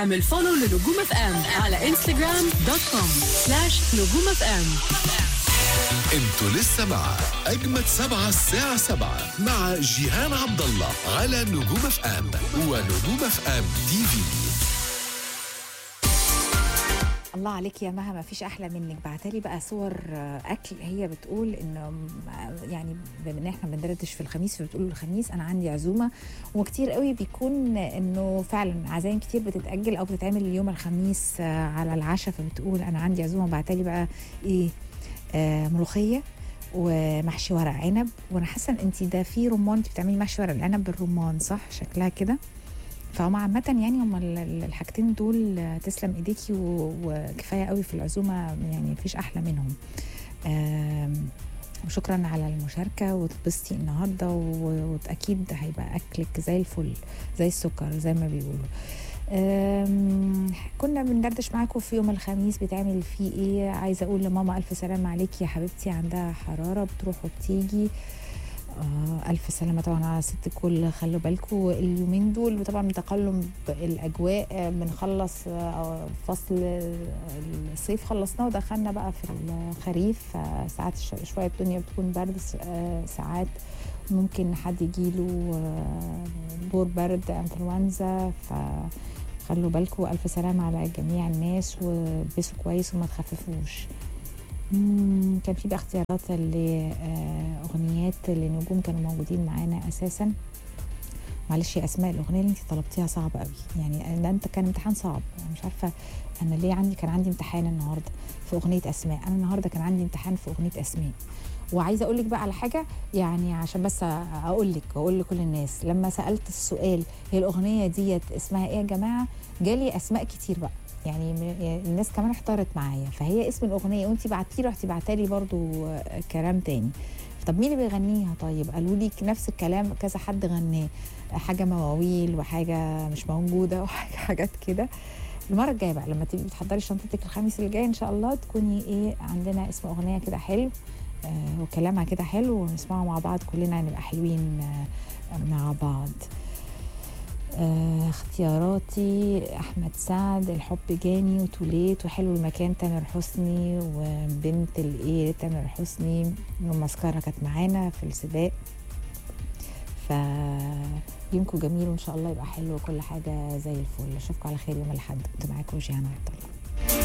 اعمل فولو لنجوم اف ام على انستغرام دوت كوم سلاش نجوم اف ام انتوا لسه مع اجمد سبعة الساعة سبعة مع جيهان عبد الله على نجوم اف ام ونجوم اف ام تي في الله عليك يا مها ما فيش احلى منك بعتلي بقى صور آه، اكل هي بتقول انه م- يعني بما ان احنا بندردش في الخميس فبتقول الخميس انا عندي عزومه وكتير قوي بيكون انه فعلا عزايم كتير بتتاجل او بتتعمل يوم الخميس آه، على العشاء فبتقول انا عندي عزومه بعتلي بقى ايه آه ملوخيه ومحشي ورق عنب وانا حاسه ان انت ده في رمان انت بتعملي محشي ورق العنب بالرمان صح شكلها كده فهم عامة يعني هم ال- ال- الحاجتين دول آه، تسلم ايديكي و- وكفايه قوي في العزومه يعني مفيش احلى منهم. آم، وشكرا على المشاركه وتبسطي النهارده و- واكيد هيبقى اكلك زي الفل زي السكر زي ما بيقولوا. آم، كنا بندردش معاكم في يوم الخميس بتعمل فيه ايه عايزه اقول لماما الف سلامه عليكي يا حبيبتي عندها حراره بتروح وبتيجي آه ألف سلامة طبعا على ست الكل خلوا بالكم اليومين دول طبعا من تقلب الأجواء آه، بنخلص آه، فصل الصيف خلصناه ودخلنا بقى في الخريف آه، ساعات ش- شوية الدنيا بتكون برد س- آه، ساعات ممكن حد يجيله آه، دور برد انفلونزا فخلوا بالكم ألف سلامة على جميع الناس والبسوا كويس وما تخففوش مم، كان في بقى اختيارات لاغنيات لنجوم كانوا موجودين معانا اساسا معلش يا اسماء الاغنيه اللي انت طلبتيها صعبه قوي يعني ده انت كان امتحان صعب أنا مش عارفه انا ليه عندي كان عندي امتحان النهارده في اغنيه اسماء انا النهارده كان عندي امتحان في اغنيه اسماء وعايزه اقول لك بقى على حاجه يعني عشان بس اقول لك واقول لكل الناس لما سالت السؤال هي الاغنيه ديت اسمها ايه يا جماعه جالي اسماء كتير بقى يعني م- يعني الناس كمان احتارت معايا فهي اسم الاغنيه وانت بعتي رحتي بعتالي برضو آه، كلام تاني طب مين اللي بيغنيها طيب قالوا لي نفس الكلام كذا حد غناه حاجه مواويل وحاجه مش موجوده وحاجه حاجات كده المره الجايه بقى لما تبقي بتحضري شنطتك الخميس اللي جاي ان شاء الله تكوني ايه عندنا اسم اغنيه كده حلو آه وكلامها كده حلو ونسمعه مع بعض كلنا نبقى حلوين آه مع بعض آه، اختياراتي احمد سعد الحب جاني وتوليت وحلو المكان تامر حسني وبنت الايه تامر حسني والمسكره كانت معانا في السباق ف يومكم جميل وان شاء الله يبقى حلو وكل حاجه زي الفل اشوفكم على خير يوم الاحد كنت معاكم جيهان عبد الله